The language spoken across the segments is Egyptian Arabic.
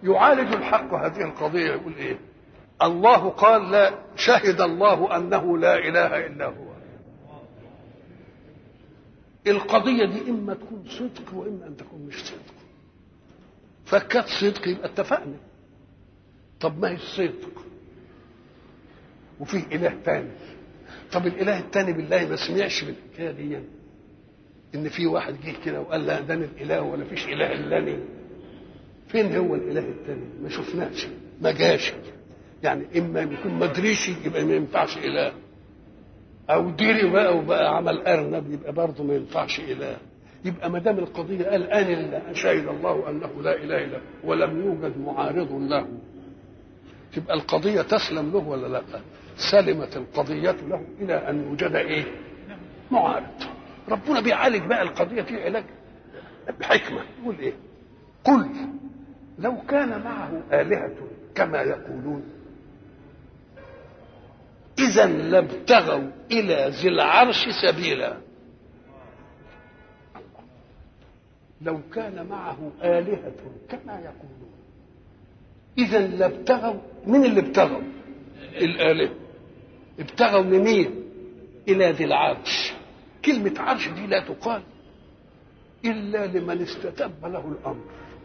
يعالج الحق هذه القضيه يقول ايه الله قال لا شهد الله انه لا اله الا هو القضيه دي اما تكون صدق واما ان تكون مش صدق فكانت صدق يبقى اتفقنا طب ما هي الصدق وفيه اله تاني طب الاله التاني بالله ما سمعش بالحكايه دي يعني. ان في واحد جه كده وقال لا ده أنا الاله ولا فيش اله الا انا فين هو الاله التاني ما شفناش ما جاش يعني اما يكون ما دريش يبقى ما ينفعش اله او دري بقى وبقى عمل ارنب يبقى برضه ما ينفعش اله يبقى ما دام القضيه قال انا شهد الله انه لا اله الا هو ولم يوجد معارض له تبقى القضيه تسلم له ولا لا سلمت القضيه له الى ان يوجد ايه معارض ربنا بيعالج بقى القضيه في علاج بحكمه يقول ايه قل لو كان معه الهه كما يقولون اذا لابتغوا الى ذي العرش سبيلا لو كان معه آلهة كما يقولون إذا لابتغوا من اللي ابتغوا؟ الآلهة ابتغوا لمين؟ إلى ذي العرش كلمة عرش دي لا تقال إلا لمن استتب له الأمر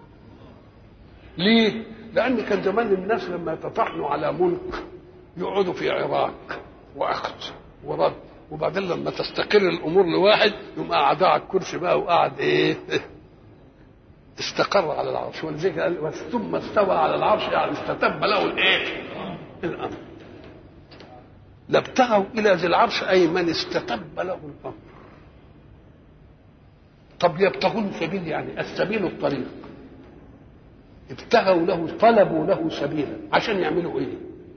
ليه؟ لأن كان زمان الناس لما يتطحنوا على ملك يقعدوا في عراق وأخذ ورد وبعدين لما تستقر الأمور لواحد يقوم قاعد على الكرسي بقى وقعد إيه؟ استقر على العرش ولذلك قال ثم استوى على العرش يعني استتب له الايه؟ الامر. لابتغوا الى ذي العرش اي من استتب له الامر. طب يبتغون سبيل يعني السبيل الطريق. ابتغوا له طلبوا له سبيلا عشان يعملوا ايه؟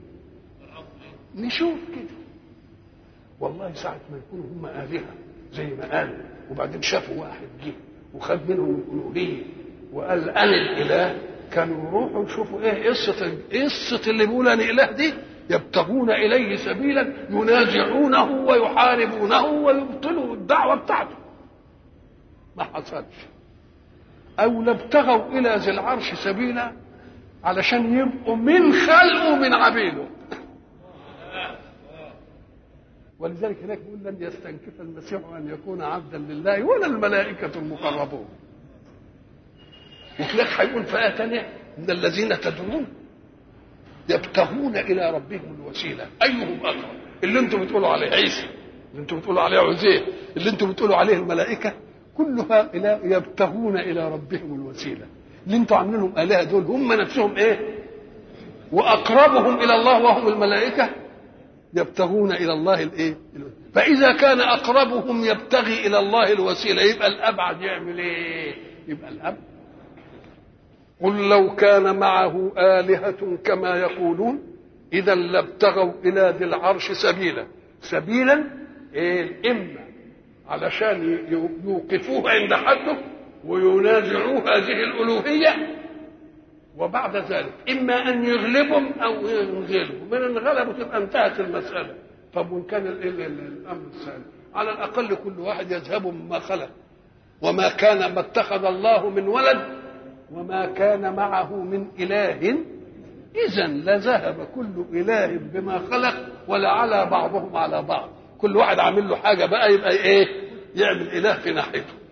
نشوف كده. والله ساعة ما يكونوا هم آلهة زي ما قالوا وبعدين شافوا واحد جه وخد منهم الألوهية وقال انا الاله كانوا يروحوا يشوفوا ايه قصه قصه اللي بيقول انا اله دي يبتغون اليه سبيلا ينازعونه ويحاربونه ويبطلوا الدعوه بتاعته ما حصلش او لابتغوا الى ذي العرش سبيلا علشان يبقوا من خلقه من عبيده ولذلك هناك بيقول لن يستنكف المسيح ان يكون عبدا لله ولا الملائكه المقربون وهناك هيقول في آية تانية إن الذين تدعون يبتغون إلى ربهم الوسيلة أيهم أقرب اللي أنتم بتقولوا عليه عيسى اللي أنتم بتقولوا عليه عزير اللي أنتم بتقولوا عليه الملائكة كلها إلى يبتغون إلى ربهم الوسيلة اللي أنتم عاملينهم آلهة دول هم نفسهم إيه وأقربهم إلى الله وهم الملائكة يبتغون إلى الله الإيه فإذا كان أقربهم يبتغي إلى الله الوسيلة يبقى الأبعد يعمل إيه يبقى الأبعد قل لو كان معه آلهة كما يقولون إذا لابتغوا إلى ذي العرش سبيلا سبيلا إيه إما علشان يوقفوه عند حده وينازعوه هذه الألوهية وبعد ذلك إما أن يغلبهم أو ينغلبوا من انغلبوا تبقى انتهت المسألة طب وإن كان الأمر الثاني على الأقل كل واحد يذهب مما خلق وما كان ما اتخذ الله من ولد وما كان معه من إله إذا لذهب كل إله بما خلق ولعلى بعضهم على بعض كل واحد عامل له حاجة بقى يبقى إيه يعمل إله في ناحيته